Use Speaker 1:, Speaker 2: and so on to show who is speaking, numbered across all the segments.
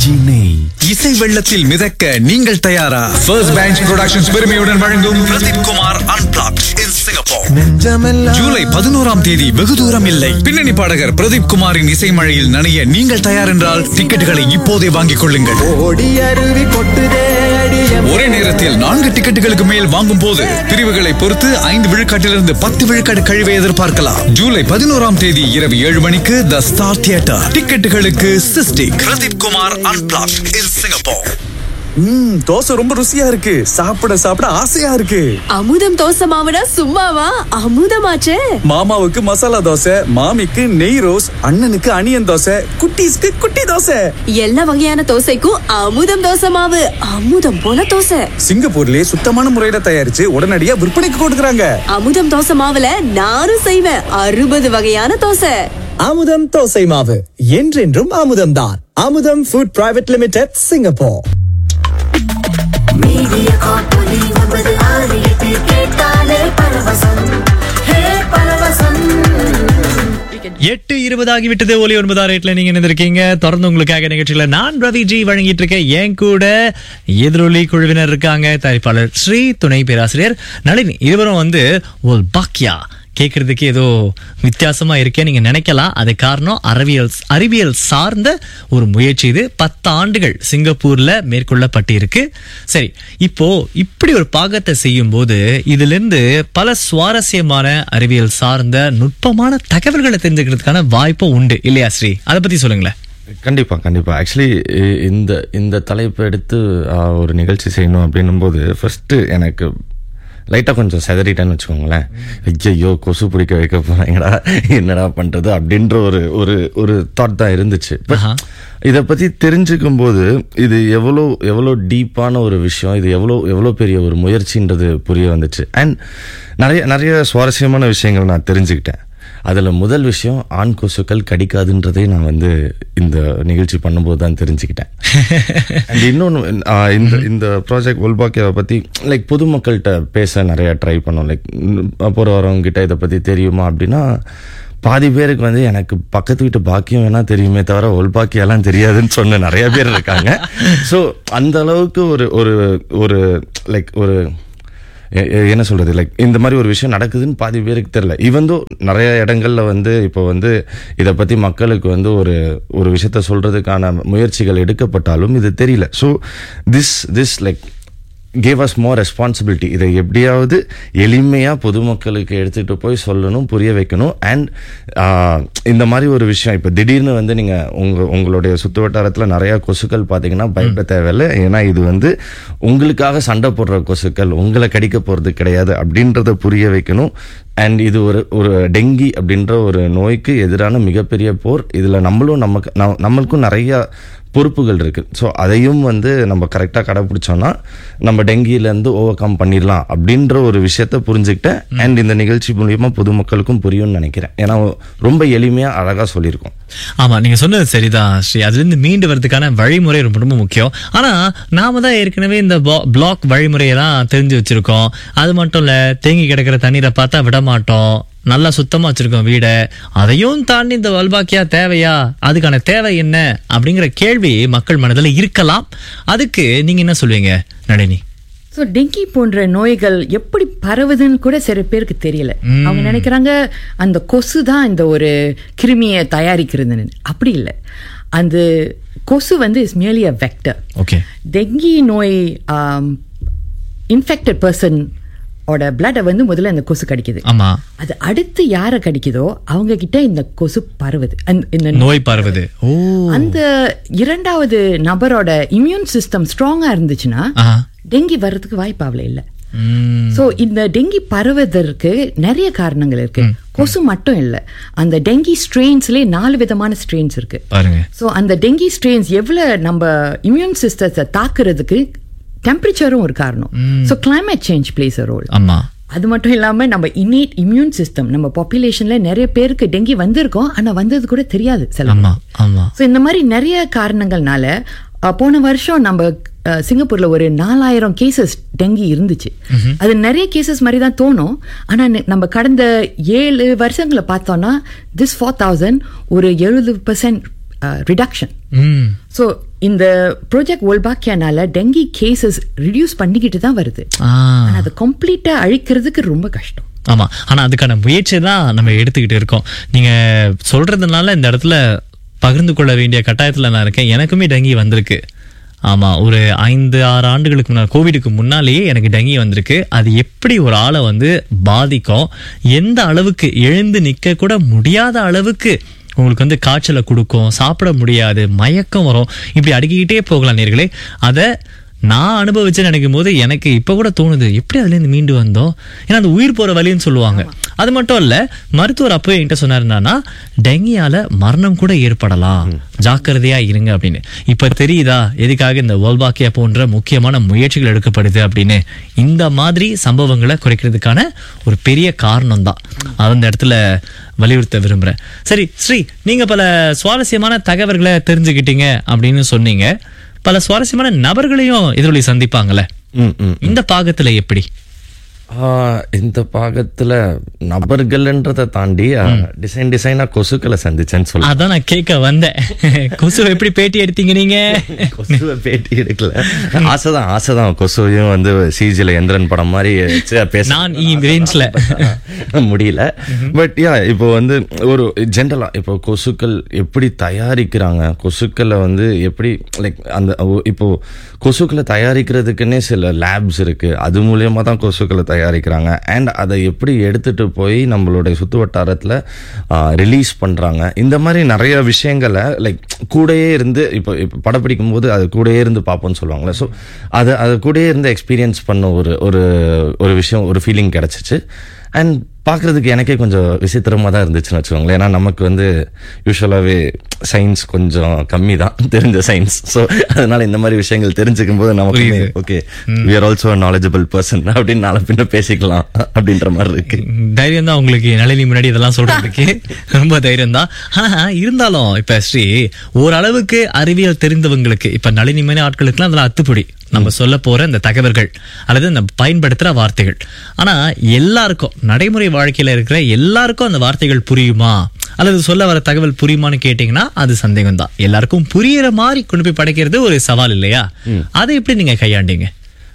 Speaker 1: RKG நெய்
Speaker 2: இசை வெள்ளத்தில் மிதக்க நீங்கள் தயாரா ஃபர்ஸ்ட் பேங்க் ப்ரொடக்ஷன்ஸ் பெருமையுடன் வழங்கும் Pradeep Kumar unblock in Singapore
Speaker 1: நெஞ்சமெல்லாம்
Speaker 2: ஜூலை பதினோராம் தேதி வெகு தூரம் இல்லை பின்னணி பாடகர் பிரதீப் குமாரின் இசை மழையில் நனைய நீங்கள் தயார் என்றால் டிக்கெட்டுகளை இப்போதே வாங்கிக் கொள்ளுங்கள்
Speaker 1: ஓடி அருவி கொட்டுதே அடிய
Speaker 2: ஒரே நேரத்தில் நான்கு டிக்கெட்டுகளுக்கு மேல் வாங்கும் போது பிரிவுகளை பொறுத்து ஐந்து விழுக்காட்டிலிருந்து பத்து விழுக்காடு கழிவை எதிர்பார்க்கலாம் ஜூலை பதினோராம் தேதி இரவு ஏழு மணிக்கு த ஸ்டார் தியேட்டர் டிக்கெட்டுகளுக்கு SISTIC Pradeep Kumar unblock in Singapore
Speaker 1: ம், தோசை ரொம்ப ருசியா இருக்கு சாப்பிட சாப்பிட ஆசையா இருக்கு
Speaker 3: அமுதம் தோசை மாவுனா சும்மாவா அமுதமாச்சே
Speaker 1: மாமாவுக்கு மசாலா தோசை மாமிக்கு நெய் ரோஸ் அண்ணனுக்கு அனியன் தோசை குட்டீஸ்க்கு குட்டி தோசை
Speaker 3: எல்லா வகையான தோசைக்கும் அமுதம் தோசை மாவு அமுதம் போல தோசை
Speaker 1: சிங்கப்பூர்லயே சுத்தமான முறையில தயாரிச்சு உடனடியா விற்பனைக்கு கொடுக்கறாங்க
Speaker 3: அமுதம் தோசை மாவுல நானும் செய்வேன் அறுபது வகையான தோசை
Speaker 4: அமுதம் தோசை மாவு என்றென்றும் அமுதம்தான் Amudham food private limited Singapore
Speaker 5: media காப்பொலி ஒன்பது ஆறு எட்டு கேட்டாலே பரவசம் ஹே பரவசம்
Speaker 6: எட்டு இருபதாகி விட்டது ஒலி ஒன்பதாம் ரேட்ல நீங்க இருந்திருக்கீங்க தொடர்ந்து உங்களுக்காக நிகழ்ச்சியில நான் ரவி ஜி வழங்கிட்டு இருக்கேன் என் கூட எதிரொலி குழுவினர் இருக்காங்க தயாரிப்பாளர் ஸ்ரீ துணை பேராசிரியர் நளினி இருவரும் வந்து ஒரு பாக்கியா கேட்கறதுக்கு ஏதோ வித்தியாசமா இருக்கே நீங்க நினைக்கலாம் அது காரணம் அறிவியல் அறிவியல் சார்ந்த ஒரு முயற்சி இது பத்து ஆண்டுகள் சிங்கப்பூர்ல மேற்கொள்ளப்பட்டிருக்கு சரி இப்போ இப்படி ஒரு பாகத்தை செய்யும் போது இதுல இருந்து பல சுவாரஸ்யமான அறிவியல் சார்ந்த நுட்பமான தகவல்களை தெரிஞ்சுக்கிறதுக்கான வாய்ப்பும் உண்டு இல்லையா ஸ்ரீ அதை பத்தி சொல்லுங்களேன்
Speaker 7: கண்டிப்பா கண்டிப்பா ஆக்சுவலி இந்த இந்த தலைப்பு எடுத்து ஆ, ஒரு நிகழ்ச்சி செய்யணும் அப்படின்னும் போது ஃபர்ஸ்ட் எனக்கு லைட்டாக கொஞ்சம் செதறிட்டேன்னு வச்சுக்கோங்களேன் ஐயோ கொசு பிடிக்க வைக்க போறாங்கடா என்னடா பண்றது அப்படின்ற ஒரு ஒரு ஒரு தாட் தான் இருந்துச்சு பட்
Speaker 6: ஆஹா.
Speaker 7: இதை பத்தி தெரிஞ்சுக்கும் போது இது எவ்வளோ எவ்வளோ டீப்பான ஒரு விஷயம் இது எவ்வளோ எவ்வளோ பெரிய ஒரு முயற்சின்றது புரிய வந்துச்சு அண்ட் நிறைய நிறைய சுவாரஸ்யமான விஷயங்கள் நான் தெரிஞ்சுக்கிட்டேன் அதுல முதல் விஷயம் ஆண் கொசுக்கள் கடிக்காதுன்றதை நான் வந்து இந்த நிகழ்ச்சி பண்ணும்போது தான் தெரிஞ்சுக்கிட்டேன் And இன்னொன்னு ஆஹ், இந்த இந்த ப்ராஜெக்ட் ஒல்பாக்கியாவை பத்தி லைக் பொதுமக்கள்கிட்ட பேச நிறைய ட்ரை பண்ணோம் லைக் போற வரவங்க கிட்ட இதை பத்தி தெரியுமா அப்படின்னா பாதி பேருக்கு வந்து எனக்கு பக்கத்து வீட்டு பாக்கியம் வேணா தெரியுமே தவிர ஒல்பாக்கியெல்லாம் தெரியாதுன்னு சொன்ன நிறைய பேர் இருக்காங்க ஸோ அந்த அளவுக்கு ஒரு ஒரு ஒரு லைக் ஒரு எ- எ- என்ன சொல்றது லைக் இந்த மாதிரி ஒரு விஷயம் நடக்குதுன்னு பாதி பேருக்கு தெரியல ஈவன் நிறைய இடங்கள்ல வந்து இப்போ வந்து இதை பத்தி மக்களுக்கு வந்து ஒரு ஒரு விஷயத்த சொல்றதுக்கான முயற்சிகள் எடுக்கப்பட்டாலும் இது தெரியல so this this like gave us more responsibility இதை எப்படியாவது எளிமையா பொதுமக்களுக்கு எடுத்துட்டு போய் சொல்லணும் புரிய வைக்கணும் அண்ட் இந்த மாதிரி ஒரு விஷயம் இப்போ திடீர்னு வந்து நீங்க உங்க உங்களுடைய சுத்து வட்டாரத்துல நிறைய கொசுக்கள் பாத்தீங்கன்னா பயப்பட தேவையில்லை ஏன்னா இது வந்து உங்களுக்காக சண்டை போடுற கொசுக்கள் உங்களை கடிக்க போறது கிடையாது அப்படின்றத புரிய வைக்கணும் அண்ட் இது ஒரு ஒரு டெங்கி அப்படின்ற ஒரு நோய்க்கு எதிரான மிகப்பெரிய போர் இதுல நம்மளும் நமக்கு நம்- நம்மளுக்கும் நிறைய பொறுப்புகள் இருக்கு ஸோ அதையும் வந்து நம்ம கரெக்டாக கடைபிடிச்சோம்னா நம்ம டெங்கியிலேருந்து ஓவர் கம் பண்ணிடலாம் அப்படின்ற ஒரு விஷயத்த புரிஞ்சுக்கிட்டேன் அண்ட் இந்த நிகழ்ச்சி மூலியமா பொதுமக்களுக்கும் புரியும்னு நினைக்கிறேன் ஏன்னா ரொம்ப எளிமையா அழகா சொல்லியிருக்கோம்
Speaker 6: ஆமா நீங்க சொன்னது சரிதான் ஸ்ரீ அதுல இருந்து மீண்டு வரதுக்கான வழிமுறை ரொம்ப ரொம்ப முக்கியம் ஆனா நாம தான் ஏற்கனவே இந்த பிளாக் வழிமுறையெல்லாம் தெரிஞ்சு வச்சிருக்கோம் அது மட்டும் இல்ல தேங்கி கிடக்கிற தண்ணீரை பார்த்தா விட மாட்டோம் நல்லா சுத்தமா வச்சிருக்கோம் வீடை அதையும் தாண்டி இந்த வல்பாக்கியா தேவையா அதுக்கான தேவை என்ன அப்படிங்கிற கேள்வி மக்கள் மனதில் இருக்கலாம் அதுக்கு நீங்க என்ன சொல்வீங்க நளினி
Speaker 8: ஸோ டெங்கி போன்ற நோய்கள் எப்படி பரவுதுன்னு கூட சில பேருக்கு தெரியல அவங்க நினைக்கிறாங்க அந்த கொசு தான் இந்த ஒரு கிருமியை தயாரிக்கிறதுன்னு அப்படி இல்லை அந்த கொசு வந்து is merely a vector
Speaker 6: okay
Speaker 8: dengue நோய் இன்ஃபெக்டட் பர்சன் ஓட பிளட்டை வந்து முதல்ல அந்த கொசு கடிக்குது
Speaker 6: ஆமா
Speaker 8: அது அடுத்து யாரை கடிக்குதோ அவங்க கிட்ட இந்த கொசு பரவுது அந்த- இந்த
Speaker 6: நோய் பரவுது ஓ
Speaker 8: அந்த இரண்டாவது நபரோட இம்யூன் சிஸ்டம் ஸ்ட்ராங்கா இருந்துச்சுன்னா
Speaker 6: ஆஹா.
Speaker 8: டெங்கி வர்றதுக்கு வாய்ப்பு அவ்வளவு இல்லை
Speaker 6: ம்,
Speaker 8: சோ இந்த டெங்கி பரவுவதற்கு நிறைய காரணங்கள் இருக்கு கொசு மட்டும் இல்ல அந்த டெங்கி ஸ்ட்ரெயின்ஸ்லயே நாலு விதமான ஸ்ட்ரெயின்ஸ் இருக்கு
Speaker 6: பாருங்க
Speaker 8: சோ அந்த டெங்கி ஸ்ட்ரெயின்ஸ் எவ்வளவு நம்ம இம்யூன் சிஸ்டத்தை தாக்குறதுக்கு டெம்பரேச்சரும் ஒரு காரணம் so climate change plays a role
Speaker 6: ஆமா
Speaker 8: அது மட்டும் இல்லாம நம்ம இன்னேட் இம்யூன் சிஸ்டம் நம்ம பாப்புலேஷன்ல நிறைய பேருக்கு டெங்கி வந்திருக்கோம் ஆனா வந்தது கூட தெரியாது சில
Speaker 6: ஆமா ஆமா
Speaker 8: ஸோ இந்த மாதிரி நிறைய காரணங்கள்னால அஹ், போன வருஷம் நம்ம அஹ், சிங்கப்பூர்ல ஒரு நாலாயிரம் கேசஸ் டெங்கி இருந்துச்சு அது நிறைய கேசஸ் மாதிரி தான் தோணும் ஆனா நி- நம்ம கடந்த ஏழு வருஷங்களை பார்த்தோம்னா திஸ் ஃபோர் தௌசண்ட் ஒரு எழுபது பர்சன்ட் ரிடக்ஷன்
Speaker 6: ம்
Speaker 8: ஸோ இந்த ப்ராஜெக்ட் ஒல்பாக்கியானால டெங்கி கேசஸ் ரிடியூஸ் பண்ணிக்கிட்டு தான் வருது
Speaker 6: ஆ,
Speaker 8: ஆனா அதை கம்ப்ளீட்டா அழிக்கிறதுக்கு ரொம்ப கஷ்டம்
Speaker 6: ஆமா ஆனா அதுக்கான முயற்சி தான் நம்ம எடுத்துக்கிட்டு இருக்கோம் நீங்க சொல்றதுனால இந்த இடத்துல பகிர்ந்து கொள்ள வேண்டிய கட்டாயத்துல நான் இருக்கேன் எனக்குமே டெங்கி வந்திருக்கு ஆமா ஒரு ஐந்து ஆறு ஆண்டுகளுக்கு முன்னாடி கோவிடுக்கு முன்னாலேயே எனக்கு டெங்கி வந்திருக்கு அது எப்படி ஒரு ஆளை வந்து பாதிக்கும் எந்த அளவுக்கு எழுந்து நிக்க கூட முடியாத அளவுக்கு உங்களுக்கு வந்து காய்ச்சலை கொடுக்கும் சாப்பிட முடியாது மயக்கம் வரும் இப்படி அடுக்கிக்கிட்டே போகலாம் நேர்களே அதை நான் அனுபவிச்சு நினைக்கும் போது எனக்கு இப்ப கூட தோணுது எப்படி அதுல இருந்து மீண்டு வந்தோம் ஏன்னா அது உயிர் போற வழின்னு சொல்லுவாங்க அது மட்டும் இல்ல மருத்துவர் அப்போ என்கிட்ட சொன்னாருன்னா டெங்கியால மரணம் கூட ஏற்படலாம் ஜாக்கிரதையா இருங்க அப்படின்னு இப்ப தெரியுதா எதுக்காக இந்த வேல்பாக்கியா போன்ற முக்கியமான முயற்சிகள் எடுக்கப்படுது அப்படின்னு இந்த மாதிரி சம்பவங்களை குறைக்கிறதுக்கான ஒரு பெரிய காரணம் தான் அந்த இடத்துல வலியுறுத்த விரும்புறேன் சரி ஸ்ரீ நீங்க பல சுவாரஸ்யமான தகவல்களை தெரிஞ்சுக்கிட்டீங்க அப்படின்னு சொன்னீங்க பல சுவாரஸ்யமான நபர்களையும் எதிரொலி சந்திப்பாங்கல்ல
Speaker 7: ம் ம்
Speaker 6: இந்த பாகத்துல எப்படி
Speaker 7: ஆ, இந்த பாகத்துல நபர்கள்ன்றதை தாண்டி டிசைன் டிசைனா கொசுக்களை சந்திச்சேன்னு சொல்ல
Speaker 6: அதான் நான் கேட்க வந்தேன் கொசுவை எப்படி பேட்டி எடுத்தீங்க நீங்க
Speaker 7: கொசுவை பேட்டி எடுக்கல ஆசைதான் ஆசைதான் கொசுவையும் வந்து சிஜில எந்திரன் படம் மாதிரி வச்சு பேச
Speaker 6: நான் இ ரேஞ்ச்ல
Speaker 7: முடியல பட் யா இப்போ வந்து ஒரு ஜென்ரலா இப்போ கொசுக்கள் எப்படி தயாரிக்கிறாங்க கொசுக்களை வந்து எப்படி லைக் அந்த ஓ- இப்போ கொசுக்களை தயாரிக்கிறதுக்குன்னே சில லேப்ஸ் இருக்கு அது மூலியமா தான் கொசுக்களை தயாரிக்கிறாங்க அண்ட் அதை எப்படி எடுத்துட்டு போய் நம்மளுடைய சுத்து வட்டாரத்துல ரிலீஸ் பண்றாங்க இந்த மாதிரி நிறைய விஷயங்களை லைக் கூடயே இருந்து இப்போ இப்போ படம் பிடிக்கும் போது அது கூடயே இருந்து பார்ப்போம்னு சொல்லுவாங்கல்ல ஸோ அதை அது கூடயே இருந்து எக்ஸ்பீரியன்ஸ் பண்ண ஒரு ஒரு ஒரு விஷயம் ஒரு ஃபீலிங் கிடைச்சிச்சு அண்ட் பார்க்கறதுக்கு எனக்கே கொஞ்சம் விசித்திரமாக தான் இருந்துச்சுன்னு வச்சுக்கோங்களேன் ஏன்னா நமக்கு வந்து யூஸ்வலாகவே சயின்ஸ் கொஞ்சம் கம்மி தான் தெரிஞ்ச சயின்ஸ் ஸோ அதனால இந்த மாதிரி விஷயங்கள் தெரிஞ்சுக்கும் போது நமக்கு
Speaker 6: புரியுது.
Speaker 7: Okay we are also knowledgeable person அப்படின்னு நாளை பின்ன பேசிக்கலாம் அப்படின்ற மாதிரி இருக்கு
Speaker 6: தைரியம் தான் உங்களுக்கு நளினி முன்னாடி இதெல்லாம் சொல்றதுக்கு ரொம்ப தைரியம் தான் ஆனா இருந்தாலும் இப்ப ஸ்ரீ ஓரளவுக்கு அறிவியல் தெரிந்தவங்களுக்கு இப்ப நளினி மாதிரி ஆட்களுக்குலாம் அதெல்லாம் அத்துப்படி நம்ம சொல்ல போற இந்த தகவல்கள் அல்லது இந்த பயன்படுத்துற வார்த்தைகள் ஆனா எல்லாருக்கும் நடைமுறை வாழ்க்கையில இருக்கிற எல்லாருக்கும் அந்த வார்த்தைகள் புரியுமா அல்லது சொல்ல வர தகவல் புரியுமான்னு கேட்டீங்கன்னா அது சந்தேகம் தான் எல்லாருக்கும் புரியுற மாதிரி கொண்டு போய் படைக்கிறது ஒரு சவால் இல்லையா அதை எப்படி நீங்க கையாண்டீங்க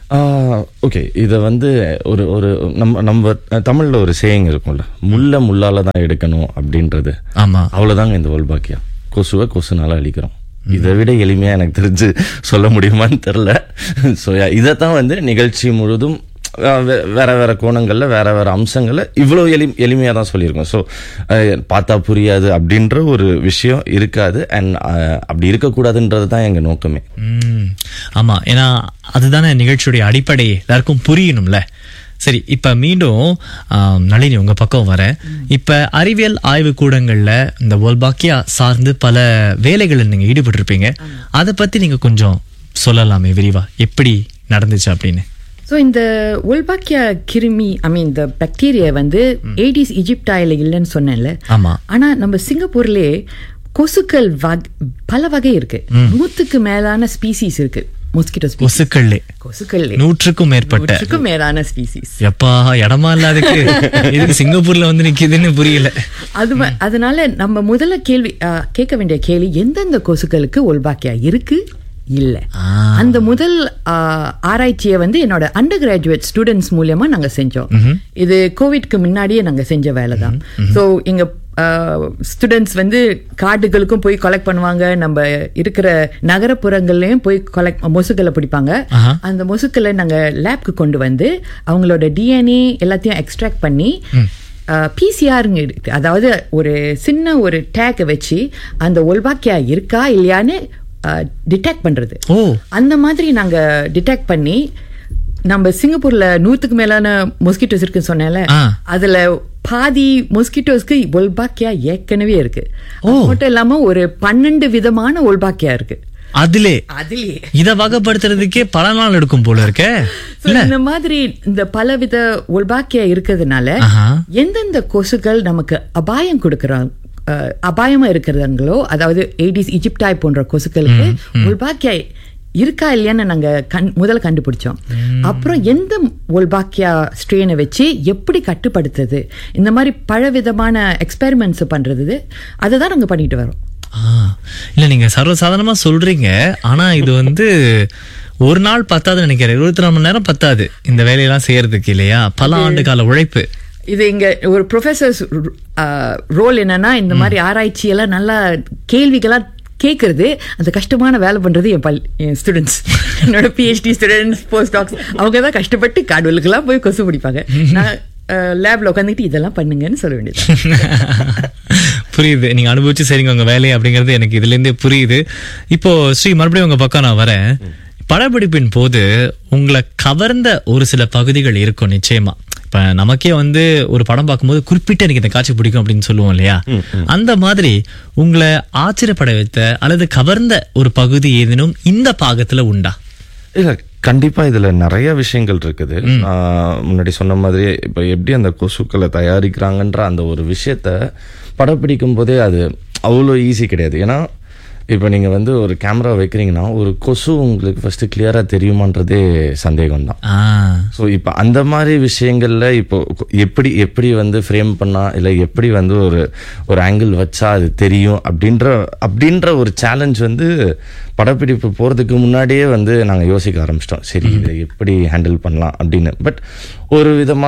Speaker 7: ஓகே இதை வந்து ஒரு ஒரு நம்ம நம்ம தமிழ்ல ஒரு சேயிங் இருக்கும்ல முள்ள முள்ளால தான் எடுக்கணும் அப்படின்றது
Speaker 6: ஆமா
Speaker 7: அவ்வளவுதாங்க இந்த ஒல்பாக்கியா கொசுவை கொசுனால அழிக்கிறோம் இதை விட எளிமையா எனக்கு தெரிஞ்சு சொல்ல முடியுமான்னு தெரியல ஸோ இதைத்தான் வந்து நிகழ்ச்சி முழுதும் அஹ், வே- வேற வேற கோணங்கள்ல வேற வேற அம்சங்கள்ல இவ்வளோ எளி எளிமையாக தான் சொல்லியிருக்கோம் ஸோ பார்த்தா புரியாது அப்படின்ற ஒரு விஷயம் இருக்காது அண்ட் அப்படி இருக்கக்கூடாதுன்றது தான் எங்க நோக்கமே
Speaker 6: ம் ஆமா ஏன்னா அதுதானே நிகழ்ச்சியுடைய அடிப்படை எல்லாருக்கும் புரியணும்ல சரி இப்ப மீண்டும் ஆம், நளினி உங்க பக்கம் வரேன் இப்ப அறிவியல் ஆய்வு கூடங்கள்ல இந்த ஒல்பாக்கியா சார்ந்து பல வேலைகளில் நீங்க ஈடுபட்டிருப்பீங்க அதை பத்தி நீங்க கொஞ்சம் சொல்லலாமே விரிவா எப்படி நடந்துச்சு அப்படின்னு
Speaker 8: ஸோ இந்த ஒல்பாக்கியா கிருமி ஐ மீன் இந்த பாக்டீரியா வந்து ஏடிஸ் இஜிப்டாயில இல்லைன்னு சொன்னேன்ல
Speaker 6: ஆமா
Speaker 8: ஆனா நம்ம சிங்கப்பூர்லே கொசுக்கள் வக- பல வகை இருக்கு நூத்துக்கு மேலான ஸ்பீசிஸ் இருக்கு மொஸ்கிட்டோ ஸ்பீசிஸ்
Speaker 6: கொசுக்கள்லே
Speaker 8: கொசுக்கள்லே
Speaker 6: நூற்றுக்கும் மேற்பட்ட
Speaker 8: நூற்றுக்கும் மேலான ஸ்பீசிஸ்
Speaker 6: எப்பா இடமா இல்லாததுக்கு இதுக்கு சிங்கப்பூர்ல வந்து நிக்குதுன்னு புரியல
Speaker 8: அது வ- அதனால நம்ம முதல்ல கேள்வி ஆ, கேட்க வேண்டிய கேள்வி எந்தெந்த கொசுக்களுக்கு ஒல்பாக்கியா இருக்கு இல்ல அந்த முதல் ஆ, ஆராய்ச்சியை வந்து என்னோட அண்டர் கிராஜுவேட் ஸ்டூடெண்ட்ஸ் மூலியமா நாங்க செஞ்சோம் இது கோவிட்க்கு முன்னாடியே நாங்க செஞ்ச வேலை தான் ஸோ எங்க ஸ்டூடெண்ட்ஸ் வந்து காடுகளுக்கும் போய் கலெக்ட் பண்ணுவாங்க நம்ம இருக்கிற நகரப்புறங்கள்லயும் போய் கலெக்ட் மொசுக்களை பிடிப்பாங்க
Speaker 6: ஆஹா.
Speaker 8: அந்த மொசுக்களை நாங்க லேப்க்கு கொண்டு வந்து அவங்களோட டிஎன்ஏ எல்லாத்தையும் எக்ஸ்ட்ராக்ட் பண்ணி பிசிஆருங்க இருக்கு அதாவது ஒரு சின்ன ஒரு டேக்கை வச்சு அந்த ஒல்பாக்கியா இருக்கா இல்லையான்னு டிடெக்ட் பண்றது
Speaker 6: ஓ
Speaker 8: அந்த மாதிரி நாங்க டிடெக்ட் பண்ணி நம்ம சிங்கப்பூர்ல நூத்துக்கு மேலான மொஸ்கிட்டோஸ் இருக்குன்னு சொன்னேன்ல
Speaker 6: ஆ.
Speaker 8: அதுல பாதி மொஸ்கிட்டோஸ்க்கு ஒல்பாக்கியா ஏற்கனவே இருக்கு அது மட்டும் இல்லாம ஒரு பன்னெண்டு விதமான ஒல்பாக்கியா இருக்கு
Speaker 6: அதிலே
Speaker 8: அதுலயே
Speaker 6: இத வகைப்படுத்துறதுக்கே பல நாள் எடுக்கும் போல இருக்க
Speaker 8: So, இந்த மாதிரி இந்த பலவித ஒல்பாக்கியா இருக்கிறதுனால
Speaker 6: ஆஹா.
Speaker 8: எந்தெந்த கொசுக்கள் நமக்கு அபாயம் கொடுக்கறாங்க அஹ், அபாயமா இருக்கிறாங்களோ அதாவது ஏடிஸ் இஜிப்டாய் போன்ற கொசுக்களுக்கு ஒல்பாக்கியா இருக்கா இல்லையான்னு நாங்க கண் முதல்ல கண்டுபிடிச்சோம் அப்புறம் எந்த ஒல்பாக்கியா ஸ்ட்ரெயினை வச்சு எப்படி கட்டுப்படுத்துறது இந்த மாதிரி பலவிதமான எக்ஸ்பெரிமெண்ட்ஸ் பண்றது அதை தான் நாங்க பண்ணிட்டு வரோம்
Speaker 6: ஆ, இல்ல நீங்க சர்வசாதாரணமா சொல்றீங்க ஆனா இது வந்து ஒரு நாள் பத்தாதுன்னு நினைக்கிறேன் இருபத்தி நாலு மணி நேரம் பத்தாது இந்த வேலையெல்லாம் செய்யறதுக்கு இல்லையா பல ஆண்டு கால உழைப்பு
Speaker 8: இது இங்க ஒரு ப்ரொஃபசர்ஸ் ரோல் என்னன்னா இந்த மாதிரி ஆராய்ச்சி எல்லாம் நல்லா கேள்விகளாம் கேட்கறது அந்த கஷ்டமான வேலை பண்றது என் பல் என் ஸ்டூடெண்ட்ஸ் என்னோட பிஹெச்டி ஸ்டூடெண்ட்ஸ் போஸ்ட் டாக்ஸ் அவங்க தான் கஷ்டப்பட்டு காடுவலுக்கெல்லாம் போய் கொசு பிடிப்பாங்க நான் லேப்ல உட்காந்துக்கிட்டு இதெல்லாம் பண்ணுங்கன்னு சொல்ல வேண்டியது
Speaker 6: புரியுது நீங்க அனுபவிச்சு சரிங்க உங்க வேலை அப்படிங்கிறது எனக்கு இதுல இருந்தே புரியுது இப்போ ஸ்ரீ மறுபடியும் உங்க பக்கம் நான் வரேன் படப்பிடிப்பின் போது உங்களை கவர்ந்த ஒரு சில பகுதிகள் இருக்கும் நிச்சயமா இப்ப நமக்கே வந்து ஒரு படம் பார்க்கும்போது குறிப்பிட்ட எனக்கு இந்த காட்சி பிடிக்கும் அப்படின்னு சொல்லுவோம் இல்லையா அந்த மாதிரி உங்களை ஆச்சரியப்பட வைத்த அல்லது கவர்ந்த ஒரு பகுதி ஏதேனும் இந்த பாகத்துல உண்டா
Speaker 7: இல்ல கண்டிப்பா இதுல நிறைய விஷயங்கள் இருக்குது ஆஹ் முன்னாடி சொன்ன மாதிரி இப்ப எப்படி அந்த கொசுக்களை தயாரிக்கிறாங்கன்ற அந்த ஒரு விஷயத்த படப்பிடிக்கும் போதே அது அவ்வளோ ஈஸி கிடையாது ஏன்னா இப்போ நீங்க வந்து ஒரு கேமரா வைக்கிறீங்கன்னா ஒரு கொசு உங்களுக்கு ஃபர்ஸ்ட் கிளியரா தெரியுமான்றதே சந்தேகம் தான்
Speaker 6: ஆ
Speaker 7: ஸோ இப்போ அந்த மாதிரி விஷயங்கள்ல இப்போ கொ- எப்படி எப்படி வந்து ஃப்ரேம் பண்ணா இல்லை எப்படி வந்து ஒரு ஒரு ஆங்கிள் வச்சா அது தெரியும் அப்படின்ற அப்படின்ற ஒரு சேலஞ்ச் வந்து படப்பிடிப்பு போகிறதுக்கு முன்னாடியே வந்து நாங்கள் யோசிக்க ஆரம்பிச்சிட்டோம் சரி இதை எப்படி ஹேண்டில் பண்ணலாம் அப்படின்னு பட் ஒரு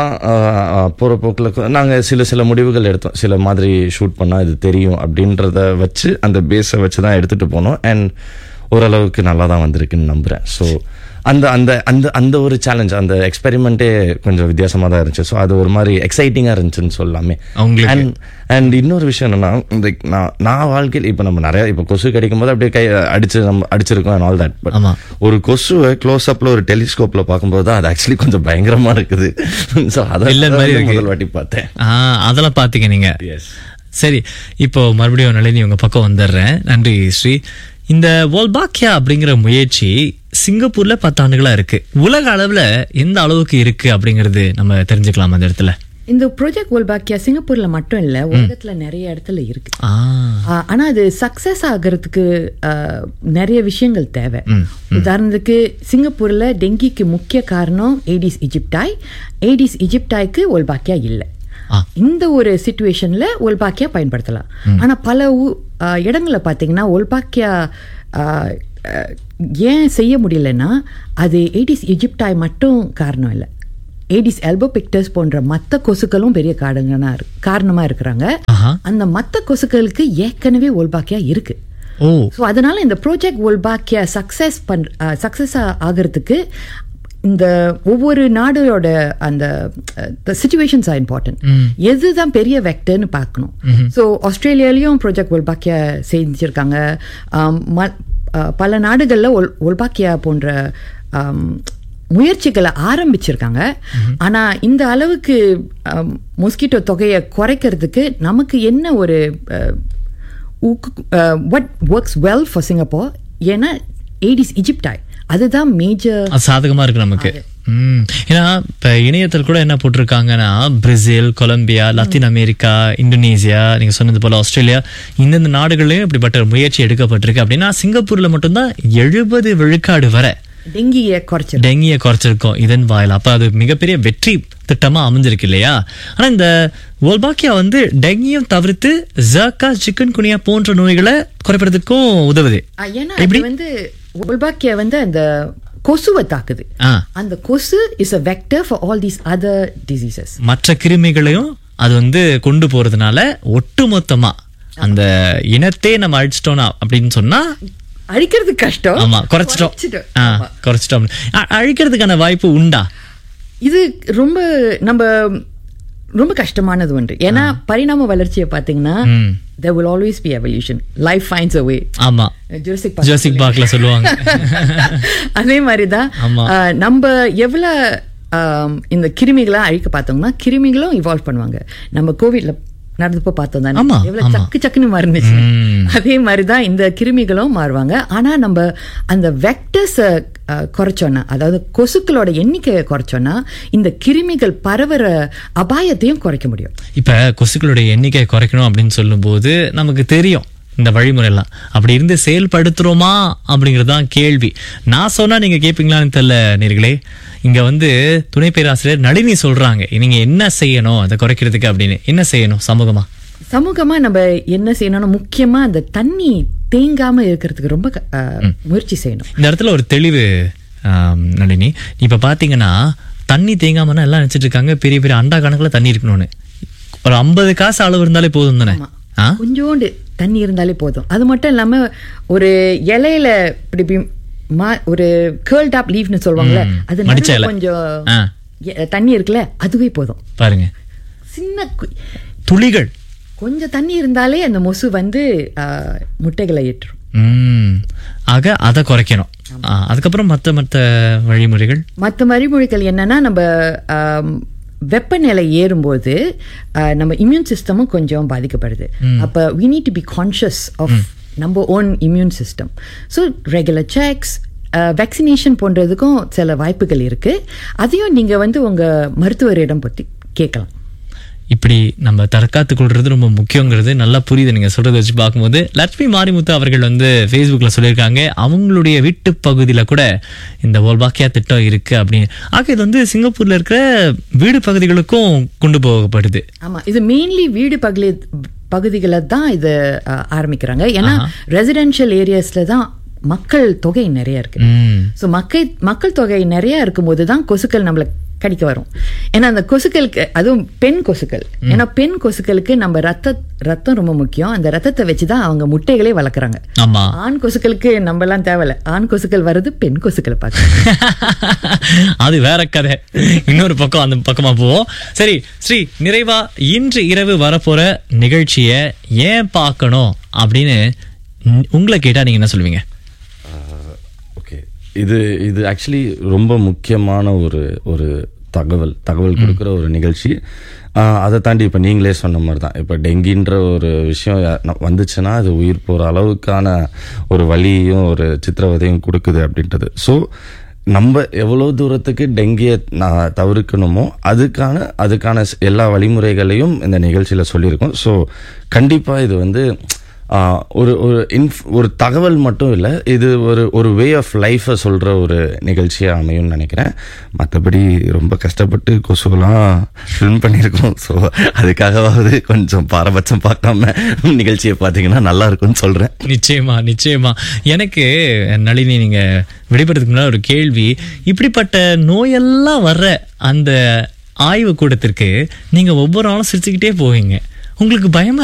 Speaker 7: விதமாக போகிற போக்கில் நாங்கள் சில சில முடிவுகள் எடுத்தோம் சில மாதிரி ஷூட் பண்ணால் இது தெரியும் அப்படின்றத வச்சு அந்த பேஸை வச்சு தான் எடுத்துகிட்டு போனோம் அண்ட் ஓரளவுக்கு நல்லா தான் வந்திருக்குன்னு நம்புகிறேன் ஸோ அந்த அந்த அந்த அந்த ஒரு சேலஞ்ச் அந்த எக்ஸ்பெரிமெண்ட்டே கொஞ்சம் வித்தியாசமா தான் இருந்துச்சு ஸோ அது ஒரு மாதிரி எக்ஸைட்டிங்காக இருந்துச்சுன்னு சொல்லலாமே
Speaker 6: உங்களுக்கு?
Speaker 7: அண்ட் அண்ட் இன்னொரு விஷயம் என்னன்னா இந்த நான் நான் வாழ்க்கையில் இப்போ நம்ம நிறைய இப்போ கொசு கிடைக்கும் போது அப்படியே கை அடிச்சு நம்ம அடிச்சிருக்கோம் அண்ட் ஆல் தட் பட்
Speaker 6: ஆமா.
Speaker 7: ஒரு கொசுவை க்ளோஸ் அப்ல ஒரு டெலிஸ்கோப்ல பார்க்கும்போது தான் அது ஆக்சுவலி கொஞ்சம் பயங்கரமா இருக்குது ஸோ அதை
Speaker 6: வில்லன் மாதிரி
Speaker 7: வந்து
Speaker 6: இருக்கு.
Speaker 7: முதல் வாட்டி பார்த்தேன்
Speaker 6: ஆ அதெல்லாம் பாத்தீங்க நீங்க
Speaker 7: எஸ்
Speaker 6: சரி இப்போ மறுபடியும் நளினி உங்க பக்கம் வந்துடுறேன் நன்றி ஸ்ரீ இந்த வோல்பாக்கியா அப்படிங்கிற முயற்சி சிங்கப்பூர்ல பத்து ஆண்டுகளா இருக்கு உலக அளவுல எந்த அளவுக்கு இருக்கு அப்படிங்கிறது நம்ம தெரிஞ்சுக்கலாம் அந்த இடத்துல
Speaker 8: இந்த ப்ராஜெக்ட் வேல்பாக்கியா சிங்கப்பூர்ல மட்டும் இல்ல உலகத்துல நிறைய இடத்துல இருக்கு
Speaker 6: ஆ
Speaker 8: ஆ, ஆனா அது சக்சஸ் ஆகிறதுக்கு ஆ, நிறைய விஷயங்கள் தேவை உதாரணத்துக்கு சிங்கப்பூர்ல டெங்கிக்கு முக்கிய காரணம் ஏடிஸ் இஜிப்டாய் ஏடிஸ் இஜிப்டாய்க்கு ஒல்பாக்கியா இல்லை
Speaker 6: ஆ.
Speaker 8: இந்த ஒரு சுச்சுவேஷன்ல ஒல்பாக்கியா பயன்படுத்தலாம் ஆனா பல ஊ- ஆ, இடங்கள்ல பாத்தீங்கன்னா ஒல்பாக்கியா ஆ, ஆ, ஏன் செய்ய முடியலன்னா அது ஏடிஸ் இஜிப்டாய் மட்டும் காரணம் இல்லை ஏடிஸ் எல்போபிக்டர்ஸ் போன்ற மற்ற கொசுக்களும் பெரிய காரணங்கனா இருக்கு- காரணமா இருக்கிறாங்க
Speaker 6: ஆஹா.
Speaker 8: அந்த மற்ற கொசுக்களுக்கு ஏற்கனவே ஒல்பாக்கியா இருக்கு
Speaker 6: ஓ
Speaker 8: ஸோ அதனால இந்த ப்ராஜெக்ட் ஒல்பாக்கியா சக்சஸ் பண் சக்சஸ் ஆகிறதுக்கு இந்த ஒவ்வொரு நாடோட அந்த சுச்சுவேஷன்ஸ் ஆர் இம்பார்ட்டன்ட் எதுதான் பெரிய வெக்டர்னு பார்க்கணும் ஸோ ஆஸ்திரேலியாலையும் ப்ராஜெக்ட் ஒல்பாக்கியா செஞ்சிருக்காங்க ஆம், ம- அஹ், பல நாடுகளில் ஒல் ஒல்பாக்கியா போன்ற ஆம், முயற்சிகளை ஆரம்பிச்சிருக்காங்க ஆனா இந்த அளவுக்கு மொஸ்கிட்டோ தொகையை குறைக்கிறதுக்கு நமக்கு என்ன ஒரு what works well for Singapore ஏன்னா ஏடிஸ் இஜிப்டாய் அதுதான் மேஜர்
Speaker 6: அது சாதகமா இருக்கு நமக்கு ம். ஏன்னா இப்ப இணையத்தில் கூட என்ன போட்டிருக்காங்கன்னா Brazil Colombia Latin America Indonesia நீங்க சொன்னது போல ஆஸ்திரேலியா இந்தந்த நாடுகள்லயும் இப்படிப்பட்ட ஒரு முயற்சி எடுக்கப்பட்டிருக்கு அப்படின்னா சிங்கப்பூர்ல மட்டும்தான் எழுபது விழுக்காடு வரை
Speaker 8: டெங்கியை குறைச்சிரு
Speaker 6: டெங்கியை குறைச்சிருக்கோம் இதன் வாயில் அப்ப அது மிகப்பெரிய வெற்றி திட்டமா அமைஞ்சிருக்கு இல்லையா ஆனா இந்த ஒல்பாக்கியா வந்து டெங்கியும் தவிர்த்து ஜர்கா சிக்கன் குனியா போன்ற நோய்களை குறைப்பதற்கும் உதவுது
Speaker 8: ஆ, ஏன்னா
Speaker 6: எப்படி
Speaker 8: அது வந்து ஒல்பாக்கியா வந்து அந்த கொசுவை தாக்குது
Speaker 6: ஆ.
Speaker 8: அந்த கொசு is a vector for all these other diseases
Speaker 6: மற்ற கிருமிகளையும் அது வந்து கொண்டு போறதுனால ஒட்டுமொத்தமா அந்த இனத்தை நம்ம அழிச்சிட்டோம்னா அப்படின்னு சொன்னா
Speaker 8: அழிக்கிறது கஷ்டம்
Speaker 6: ஆமா குறைச்சிட்டோம்
Speaker 8: குறைச்சிட்டோம்.
Speaker 6: ஆ,
Speaker 8: ஆமா.
Speaker 6: குறைச்சிட்டோம் அ- அழிக்கிறதுக்கான வாய்ப்பு உண்டா
Speaker 8: இது ரொம்ப நம்ம ரொம்ப கஷ்டமானது ஒன்று ஏன்னா பரிணாம வளர்ச்சியை பார்த்தீங்கன்னா there will always be evolution life finds a way
Speaker 6: ஆமா
Speaker 8: Jurassic Park
Speaker 6: ஜோசிக் பார்க்ல சொல்லுவாங்க
Speaker 8: அதே மாதிரிதான்
Speaker 6: ஆமா.
Speaker 8: ஆஹ், நம்ம எவ்வளவு ஆம், இந்த கிருமிகளை அழிக்க பார்த்தோம்னா கிருமிகளும் இவால்வ் பண்ணுவாங்க நம்ம கோவிட்ல நடந்தப்போ பார்த்தோம் தானே
Speaker 6: ஆமா,
Speaker 8: எவ்வளவு
Speaker 6: ஆமா.
Speaker 8: சக்கு சக்குன்னு மாறுனுச்சு
Speaker 6: ம்.
Speaker 8: அதே மாதிரிதான் இந்த கிருமிகளும் மாறுவாங்க ஆனா நம்ம அந்த வெக்டர்ஸ குறைச்சோன்னா அதாவது கொசுக்களோட எண்ணிக்கையை குறைச்சோன்னா இந்த கிருமிகள் பரவுற அபாயத்தையும் குறைக்க முடியும்
Speaker 6: இப்ப கொசுக்களுடைய எண்ணிக்கை குறைக்கணும் அப்படின்னு சொல்லும்போது நமக்கு தெரியும் இந்த வழிமுறையெல்லாம் அப்படி இருந்து செயல்படுத்துறோமா அப்படிங்கறதுதான் கேள்வி நான் சொன்னா நீங்க கேப்பீங்களான்னு தெரியல நேர்களே இங்க வந்து துணை பேராசிரியர் நளினி சொல்றாங்க நீங்க என்ன செய்யணும் அதை குறைக்கிறதுக்கு அப்படின்னு என்ன செய்யணும் சமூகமா
Speaker 8: சமூகமா நம்ம என்ன செய்யணும்னா முக்கியமா அந்த தண்ணி தேங்காம இருக்கிறதுக்கு ரொம்ப க- அஹ், முயற்சி செய்யணும்
Speaker 6: இந்த இடத்துல ஒரு தெளிவு ஆம், நளினி இப்ப பாத்தீங்கன்னா தண்ணி தேங்காமனா எல்லாம் நினைச்சிட்டு இருக்காங்க பெரிய பெரிய அண்டா கணக்குல தண்ணி இருக்கணும்னு ஒரு ஐம்பது காசு அளவு இருந்தாலே போதும் தானே ஆ?
Speaker 8: கொஞ்சோண்டு தண்ணி இருந்தாலே போதும் அது மட்டும் இல்லாம ஒரு இலையில இப்படி இப்படி மா- ஒரு கேர்ள் டாப் லீவ்னு சொல்லுவாங்கல்ல
Speaker 6: ம்,
Speaker 8: அது
Speaker 6: மடிச்ச
Speaker 8: நடுவுல
Speaker 6: இலை.
Speaker 8: கொஞ்சம்
Speaker 6: ஆ.
Speaker 8: எ- தண்ணி இருக்குல்ல அதுவே போதும்
Speaker 6: பாருங்க
Speaker 8: சின்ன கு-
Speaker 6: துளிகள்
Speaker 8: கொஞ்சம் தண்ணி இருந்தாலே அந்த மொசு வந்து ஆ, முட்டைகளை ஏற்றும்
Speaker 6: ம் ஆக அதை குறைக்கணும் ஆ, அதுக்கப்புறம் மத்த மத்த வழிமுறைகள்
Speaker 8: மற்ற வழிமொழிகள் என்னன்னா நம்ம ஆம், வெப்பநிலை ஏறும்போது ஆ, நம்ம இம்யூன் சிஸ்டமும் கொஞ்சம் பாதிக்கப்படுது அப்போ we need to be conscious of நம்ம own immune system so regular checks vaccination போன்றதுக்கும் சில வாய்ப்புகள் இருக்கு அதையும் நீங்க வந்து உங்க மருத்துவரிடம் பற்றி கேட்கலாம்
Speaker 6: இப்படி நம்ம தற்காத்து கொள்றது ரொம்ப முக்கியங்கிறது நல்லா புரியுது நீங்க சொல்றதை வச்சு பார்க்கும்போது லட்சுமி மாரிமுத்து அவர்கள் வந்து ஃபேஸ்புக்ல சொல்லியிருக்காங்க அவங்களுடைய வீட்டு பகுதியில கூட இந்த ஓல்பாக்கியா திட்டம் இருக்கு அப்படின்னு ஆக இது வந்து சிங்கப்பூர்ல இருக்கிற வீடு பகுதிகளுக்கும் கொண்டு போகப்படுது
Speaker 8: ஆமா இது மெயின்லி வீடு பகுதி பகுதிகளில் தான் இது ஆ, ஆரம்பிக்கிறாங்க ஏன்னா ரெசிடென்ஷியல் ஏரியாஸ்ல தான் மக்கள் தொகை நிறைய இருக்கு
Speaker 6: ம்
Speaker 8: ஸோ மக்கள் மக்கள் தொகை நிறைய இருக்கும்போது தான் கொசுக்கள் நம்மளை கடிக்க வரும் ஏன்னா அந்த கொசுக்களுக்கு அதுவும் பெண் கொசுக்கள் ஏன்னா பெண் கொசுக்களுக்கு நம்ம ரத்த ரத்தம் ரொம்ப முக்கியம் அந்த ரத்தத்தை வச்சு தான் அவங்க முட்டைகளே வளர்க்குறாங்க
Speaker 6: ஆமா
Speaker 8: ஆண் கொசுக்களுக்கு நம்மலாம் தேவையில்ல ஆண் கொசுக்கள் வருது பெண் கொசுக்களை பார்க்க
Speaker 6: அது வேற கதை இன்னொரு பக்கம் அந்த பக்கமா போவோம் சரி ஸ்ரீ நிறைவா இன்று இரவு வரப்போற நிகழ்ச்சியை ஏன் பார்க்கணும் அப்படின்னு உ- உங்களை கேட்டா நீங்க என்ன சொல்லுவீங்க
Speaker 7: ஓகே இது இது ஆக்சுவலி ரொம்ப முக்கியமான ஒரு ஒரு தகவல் தகவல் கொடுக்குற ஒரு நிகழ்ச்சி ஆஹ் அதை தாண்டி இப்போ நீங்களே சொன்ன மாதிரி தான் இப்போ டெங்கின்ற ஒரு விஷயம் யா- ந- வந்துச்சுன்னா அது உயிர் போகிற அளவுக்கான ஒரு வலியையும் ஒரு சித்திரவதையும் கொடுக்குது அப்படின்றது ஸோ நம்ம எவ்வளோ தூரத்துக்கு டெங்கியை நான் தவிர்க்கணுமோ அதுக்கான அதுக்கான ஸ்- எல்லா வழிமுறைகளையும் இந்த நிகழ்ச்சியில் சொல்லியிருக்கோம் ஸோ கண்டிப்பாக இது வந்து ஆஹ் ஒரு ஒரு இன்ஃப் ஒரு தகவல் மட்டும் இல்லை இது ஒரு ஒரு வே ஆஃப் லைஃப்பை சொல்கிற ஒரு நிகழ்ச்சியாக அமையும்னு நினைக்கிறேன் மற்றபடி ரொம்ப கஷ்டப்பட்டு கொசுவெல்லாம் ஃபில்ம் பண்ணியிருக்கோம் ஸோ அதுக்காகவாவது கொஞ்சம் பாரபட்சம் பார்க்காம நிகழ்ச்சியை பார்த்தீங்கன்னா நல்லா இருக்கும்னு சொல்கிறேன்
Speaker 6: நிச்சயமா நிச்சயமா எனக்கு நளினி நீங்க விடைபெறதுக்கு முன்னாடி ஒரு கேள்வி இப்படிப்பட்ட நோயெல்லாம் வர்ற அந்த ஆய்வு கூடத்திற்கு நீங்க ஒவ்வொரு நாளும் சிரிச்சுக்கிட்டே போவீங்க உங்களுக்கு பயமா